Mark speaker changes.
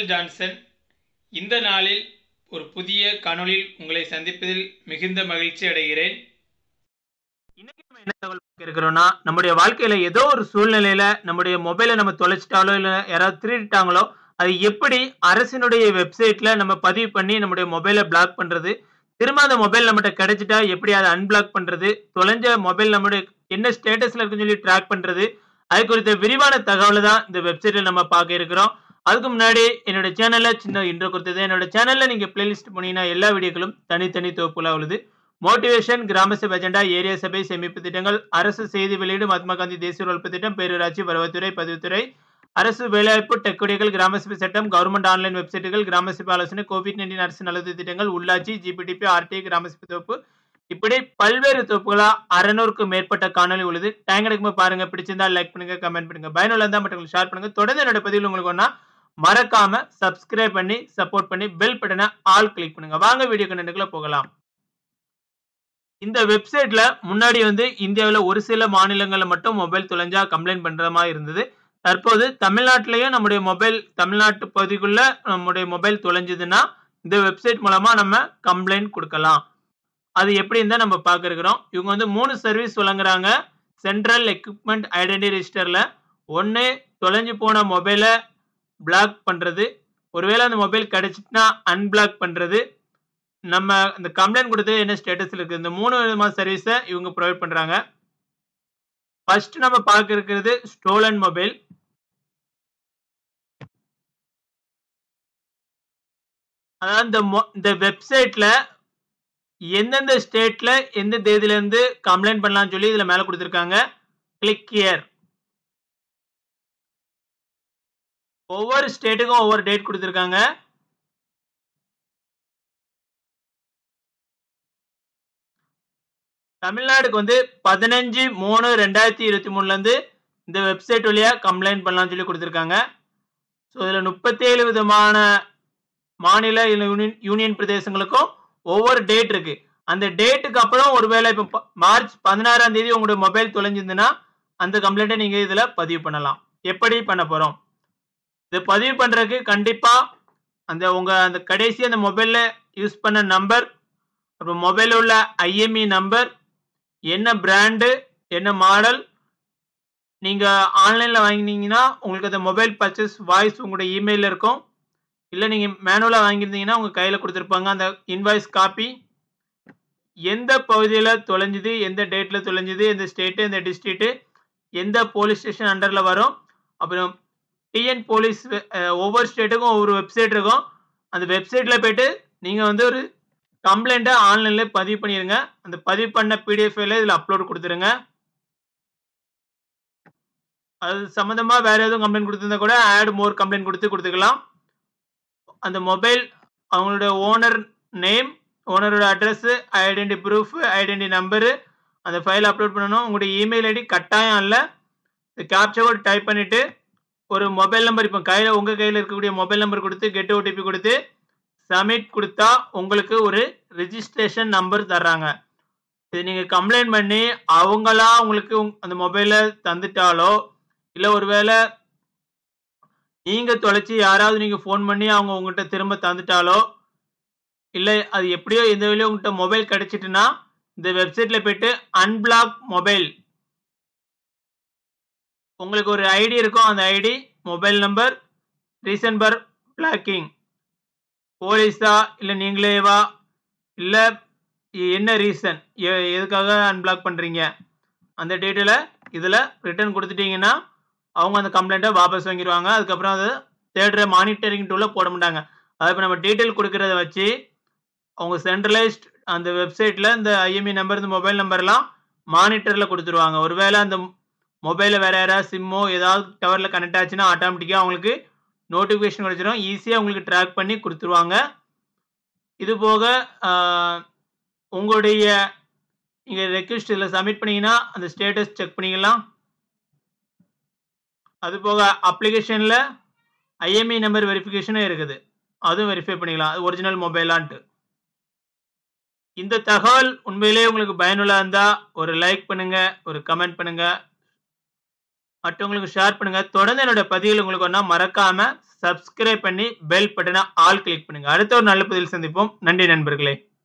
Speaker 1: Michael Johnson இந்த நாளில் ஒரு புதிய காணொளியில் உங்களை சந்திப்பதில் மிகுந்த மகிழ்ச்சி அடைகிறேன்
Speaker 2: இன்னைக்கு நம்ம என்ன தகவல் பார்க்க இருக்கிறோம்னா நம்முடைய வாழ்க்கையில ஏதோ ஒரு சூழ்நிலையில நம்முடைய மொபைலை நம்ம தொலைச்சிட்டாலோ இல்ல யாராவது திருடிட்டாங்களோ அது எப்படி அரசினுடைய வெப்சைட்ல நம்ம பதிவு பண்ணி நம்முடைய மொபைலை பிளாக் பண்றது திரும்ப அந்த மொபைல் நம்மகிட்ட கிடைச்சிட்டா எப்படி அதை அன்பிளாக் பண்றது தொலைஞ்ச மொபைல் நம்முடைய என்ன ஸ்டேட்டஸ்ல இருக்குன்னு சொல்லி ட்ராக் பண்றது அது குறித்த விரிவான தகவலை தான் இந்த வெப்சைட்ல நம்ம பார்க்க இருக்கிறோம் அதுக்கு முன்னாடி என்னோட சேனல்ல சின்ன இன்ட்ரோ கொடுத்தது என்னோட சேனல்ல நீங்க பிளேலிஸ்ட் போனீங்கன்னா எல்லா வீடியோக்களும் தனித்தனி தொகுப்புல உள்ளது மோட்டிவேஷன் கிராம சபை அஜெண்டா ஏரியா சபை சேமிப்பு திட்டங்கள் அரசு செய்தி வெளியீடு மகாத்மா காந்தி தேசிய உழைப்பு திட்டம் பேரூராட்சி வருவாய்த்துறை பதிவுத்துறை அரசு வேலைவாய்ப்பு டெக்குடிகள் கிராம சபை சட்டம் கவர்மெண்ட் ஆன்லைன் வெப்சைட்டுகள் கிராம சபை ஆலோசனை கோவிட் நைன்டீன் அரசு நலத்து திட்டங்கள் உள்ளாட்சி ஜிபிடிபி ஆர்டி கிராம சபை தொகுப்பு இப்படி பல்வேறு தொகுப்புகளா அறநூறுக்கும் மேற்பட்ட காணொலி உள்ளது டேங்க் எடுக்கும்போது பாருங்க பிடிச்சிருந்தா லைக் பண்ணுங்க கமெண்ட் பண்ணுங்க பயனுள்ள இருந்தா மட்டும் ஷேர் பண்ணுங்க தொடர்ந்து என்னோட பதிவில் உங்களுக்கு ஒன்னா மறக்காம சப்ஸ்கிரைப் பண்ணி சப்போர்ட் பண்ணி பெல் பட்டனை ஆல் கிளிக் பண்ணுங்க வாங்க வீடியோ கண்டென்ட்டுக்குள்ள போகலாம் இந்த வெப்சைட்ல முன்னாடி வந்து இந்தியாவில் ஒரு சில மாநிலங்களில் மட்டும் மொபைல் தொலைஞ்சா கம்ப்ளைண்ட் பண்ற மாதிரி இருந்தது தற்போது தமிழ்நாட்டிலையும் நம்முடைய மொபைல் தமிழ்நாட்டு பகுதிக்குள்ள நம்முடைய மொபைல் தொலைஞ்சதுன்னா இந்த வெப்சைட் மூலமா நம்ம கம்ப்ளைண்ட் கொடுக்கலாம் அது எப்படி இருந்தால் நம்ம பார்க்க இருக்கிறோம் இவங்க வந்து மூணு சர்வீஸ் வழங்குறாங்க சென்ட்ரல் எக்யூப்மெண்ட் ஐடென்டி ரெஜிஸ்டரில் ஒன்று தொலைஞ்சு போன மொபைலை பிளாக் பண்ணுறது ஒருவேளை அந்த மொபைல் கிடைச்சிட்டுனா அன்பிளாக் பண்ணுறது நம்ம இந்த கம்ப்ளைண்ட் கொடுத்து என்ன ஸ்டேட்டஸில் இருக்குது இந்த மூணு விதமான சர்வீஸை இவங்க ப்ரொவைட் பண்ணுறாங்க ஃபர்ஸ்ட் நம்ம பார்க்க இருக்கிறது ஸ்டோலன் மொபைல் அதாவது இந்த மொ- இந்த வெப்சைட்ல எந்தெந்த ஸ்டேட்ல எந்த தேதியில இருந்து கம்ப்ளைண்ட் பண்ணலாம்னு சொல்லி இதுல மேல கொடுத்துருக்காங்க கிளிக் ஹியர் ஒவ்வொரு ஸ்டேட்டுக்கும் ஒவ்வொரு டேட் கொடுத்துருக்காங்க தமிழ்நாடுக்கு வந்து பதினஞ்சு மூணு ரெண்டாயிரத்தி இருபத்தி மூணுலேருந்து இந்த வெப்சைட் வழியா கம்ப்ளைண்ட் பண்ணலாம்னு சொல்லி கொடுத்துருக்காங்க ஸோ இதில் முப்பத்தேழு விதமான மாநில இல்ல யூனியன் யூனியன் பிரதேசங்களுக்கும் ஒவ்வொரு டேட் இருக்கு அந்த டேட்டுக்கு அப்புறம் ஒருவேளை இப்போ ப- மார்ச் பதினாறாம் தேதி உங்களுடைய மொபைல் தொலைஞ்சிருந்துன்னா அந்த கம்ப்ளைண்ட்டை நீங்கள் இதில் பதிவு பண்ணலாம் எப்படி பண்ண போகிறோம் இது பதிவு பண்ணுறதுக்கு கண்டிப்பாக அந்த உங்கள் அந்த கடைசி அந்த மொபைலில் யூஸ் பண்ண நம்பர் அப்புறம் மொபைலில் உள்ள ஐஎம்இ நம்பர் என்ன பிராண்டு என்ன மாடல் நீங்கள் ஆன்லைனில் வாங்கினீங்கன்னா உங்களுக்கு அந்த மொபைல் பர்ச்சேஸ் வாய்ஸ் உங்களுடைய இமெயிலில் இருக்கும் இல்லை நீங்கள் மேனுவலாக வாங்கியிருந்தீங்கன்னா உங்கள் கையில் கொடுத்துருப்பாங்க அந்த இன்வாய்ஸ் காப்பி எந்த பகுதியில் தொலைஞ்சுது எந்த டேட்டில் தொலைஞ்சுது எந்த ஸ்டேட்டு எந்த டிஸ்ட்ரிக்ட்டு எந்த போலீஸ் ஸ்டேஷன் அண்டரில் வரும் அப்புறம் டிஎன் போலீஸ் ஒவ்வொரு ஸ்டேட்டுக்கும் ஒவ்வொரு வெப்சைட் இருக்கும் அந்த வெப்சைட்டில் போயிட்டு நீங்கள் வந்து ஒரு கம்ப்ளைண்ட்டை ஆன்லைனில் பதிவு பண்ணிடுங்க அந்த பதிவு பண்ண பிடிஎஃப் இதில் அப்லோட் கொடுத்துருங்க அது சம்மந்தமாக வேறு எதுவும் கம்ப்ளைண்ட் கொடுத்துருந்தா கூட ஆட் மோர் கம்ப்ளைண்ட் கொடுத்து கொடுத்துக்கலாம் அந்த மொபைல் அவங்களோட ஓனர் நேம் ஓனரோட address identity proof identity number அந்த ஃபைல் அப்லோட் பண்ணணும் உங்களுடைய இமெயில் ஐடி கட்டாயம் இல்லை இந்த கேப்சா கோட் டைப் பண்ணிவிட்டு ஒரு மொபைல் நம்பர் இப்போ கையில் உங்கள் கையில் இருக்கக்கூடிய மொபைல் நம்பர் கொடுத்து கெட் ஓடிபி கொடுத்து சப்மிட் கொடுத்தா உங்களுக்கு ஒரு ரிஜிஸ்ட்ரேஷன் நம்பர் தர்றாங்க இது நீங்கள் கம்ப்ளைண்ட் பண்ணி அவங்களா உங்களுக்கு உங்க- அந்த மொபைலை தந்துட்டாலோ இல்லை ஒருவேளை நீங்க தொலைச்சி யாராவது நீங்க ஃபோன் பண்ணி அவங்க உங்ககிட்ட திரும்ப தந்துட்டாலோ இல்லை அது எப்படியோ எந்த வழியோ உங்ககிட்ட மொபைல் கிடைச்சிட்டுனா இந்த வெப்சைட்ல போயிட்டு அன்பிளாக் மொபைல் உங்களுக்கு ஒரு ஐடி இருக்கும் அந்த ID mobile number reason for blocking போலீஸா இல்லை நீங்களேவா இல்லை என்ன ரீசன் எதுக்காக அன்பிளாக் பண்ணுறீங்க அந்த டீட்டெயிலை இதில் ரிட்டர்ன் கொடுத்துட்டீங்கன்னா அவங்க அந்த கம்ப்ளைண்ட்டை வாபஸ் வாங்கிடுவாங்க அதுக்கப்புறம் அதை தேடுற மானிட்டரிங் டூலில் போட மாட்டாங்க அது இப்போ நம்ம டீட்டெயில் கொடுக்கறத வச்சு அவங்க சென்ட்ரலைஸ்ட் அந்த வெப்சைட்டில் இந்த ஐஎம்இ நம்பர் இந்த மொபைல் நம்பர்லாம் மானிட்டரில் கொடுத்துருவாங்க ஒருவேளை அந்த மொபைலில் வேறு யாராவது சிம்மோ ஏதாவது டவரில் கனெக்ட் ஆச்சுன்னா ஆட்டோமேட்டிக்காக அவங்களுக்கு நோட்டிஃபிகேஷன் கிடைச்சிடும் ஈஸியாக உங்களுக்கு ட்ராக் பண்ணி கொடுத்துருவாங்க இது போக ஆஹ், உங்களுடைய நீங்கள் ரெக்வஸ்ட் இதில் சப்மிட் பண்ணீங்கன்னா அந்த ஸ்டேட்டஸ் செக் பண்ணிக்கலாம் அது போக அப்ளிகேஷனில் ஐஎம்இ நம்பர் வெரிஃபிகேஷனும் இருக்குது அதுவும் வெரிஃபை பண்ணிக்கலாம் அது ஒரிஜினல் மொபைலான்ட்டு இந்த தகவல் உண்மையிலேயே உங்களுக்கு பயனுள்ளா இருந்தால் ஒரு லைக் பண்ணுங்க ஒரு கமெண்ட் பண்ணுங்க மற்றவங்களுக்கு ஷேர் பண்ணுங்க தொடர்ந்து என்னோட பதிவுகள் உங்களுக்கு ஒன்றா மறக்காம சப்ஸ்கிரைப் பண்ணி பெல் பட்டனை ஆல் கிளிக் பண்ணுங்க அடுத்த ஒரு நல்ல பதிவில் சந்திப்போம் நன்றி நண்பர்களே